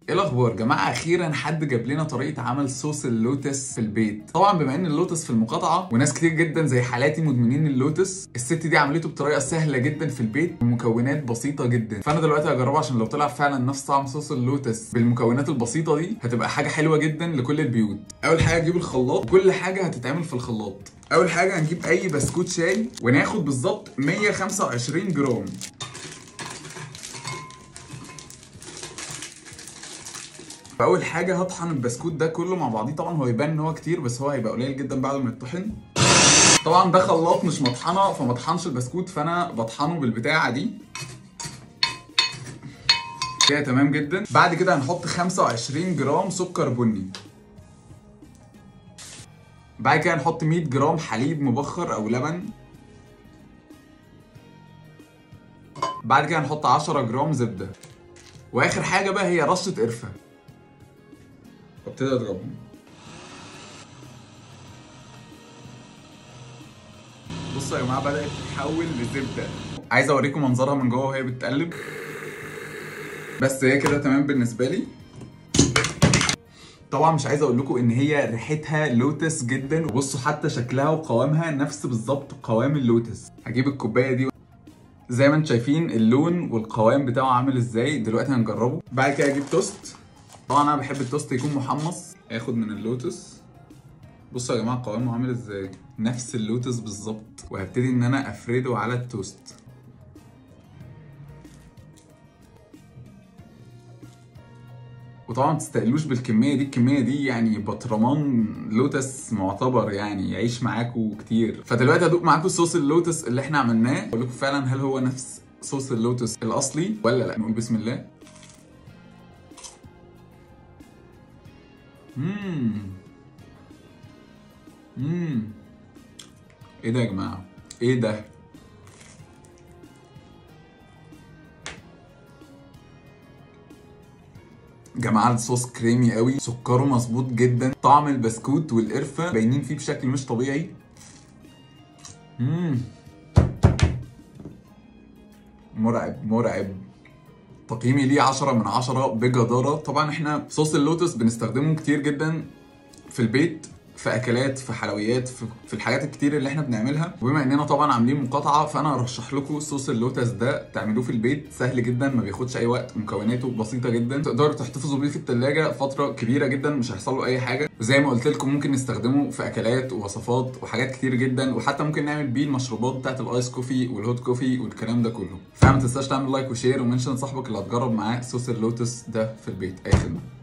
ايه الاخبار جماعه اخيرا حد جاب لنا طريقه عمل صوص اللوتس في البيت طبعا بما ان اللوتس في المقاطعه وناس كتير جدا زي حالاتي مدمنين اللوتس الست دي عملته بطريقه سهله جدا في البيت بمكونات بسيطه جدا فانا دلوقتي هجربه عشان لو طلع فعلا نفس طعم صوص اللوتس بالمكونات البسيطه دي هتبقى حاجه حلوه جدا لكل البيوت اول حاجه اجيب الخلاط وكل حاجه هتتعمل في الخلاط اول حاجه هنجيب اي بسكوت شاي وناخد بالظبط 125 جرام فاول حاجه هطحن البسكوت ده كله مع بعضيه طبعا هو يبان ان هو كتير بس هو هيبقى قليل جدا بعد ما يتطحن طبعا ده خلاط مش مطحنه فما طحنش البسكوت فانا بطحنه بالبتاعه دي كده تمام جدا بعد كده هنحط 25 جرام سكر بني بعد كده هنحط 100 جرام حليب مبخر او لبن بعد كده هنحط 10 جرام زبده واخر حاجه بقى هي رشه قرفه وابتدي اضربهم بصوا يا جماعه بدات تتحول لزبده عايز اوريكم منظرها من جوه وهي بتقلب بس هي كده تمام بالنسبه لي طبعا مش عايز اقول لكم ان هي ريحتها لوتس جدا وبصوا حتى شكلها وقوامها نفس بالظبط قوام اللوتس هجيب الكوبايه دي زي ما انتم شايفين اللون والقوام بتاعه عامل ازاي دلوقتي هنجربه بعد كده اجيب توست طبعا انا بحب التوست يكون محمص اخد من اللوتس بصوا يا جماعه قوامه عامل ازاي نفس اللوتس بالظبط وهبتدي ان انا افرده على التوست وطبعا ما تستقلوش بالكميه دي الكميه دي يعني بطرمان لوتس معتبر يعني يعيش معاكم كتير فدلوقتي هدوق معاكم صوص اللوتس اللي احنا عملناه اقول لكم فعلا هل هو نفس صوص اللوتس الاصلي ولا لا نقول بسم الله مم. مم. ايه ده يا جماعه ايه ده جماعه الصوص كريمي قوي سكره مظبوط جدا طعم البسكوت والقرفه باينين فيه بشكل مش طبيعي مم. مرعب مرعب تقييمي ليه 10 من 10 بجداره طبعا احنا صوص اللوتس بنستخدمه كتير جدا في البيت في اكلات في حلويات في, في الحاجات الكتير اللي احنا بنعملها وبما اننا طبعا عاملين مقاطعه فانا ارشح لكم صوص اللوتس ده تعملوه في البيت سهل جدا ما بياخدش اي وقت مكوناته بسيطه جدا تقدروا تحتفظوا بيه في الثلاجه فتره كبيره جدا مش هيحصل له اي حاجه وزي ما قلت لكم ممكن نستخدمه في اكلات ووصفات وحاجات كتير جدا وحتى ممكن نعمل بيه المشروبات بتاعت الايس كوفي والهوت كوفي والكلام ده كله فما تنساش تعمل لايك وشير ومنشن صاحبك اللي هتجرب معاه صوص اللوتس ده في البيت اي خدمه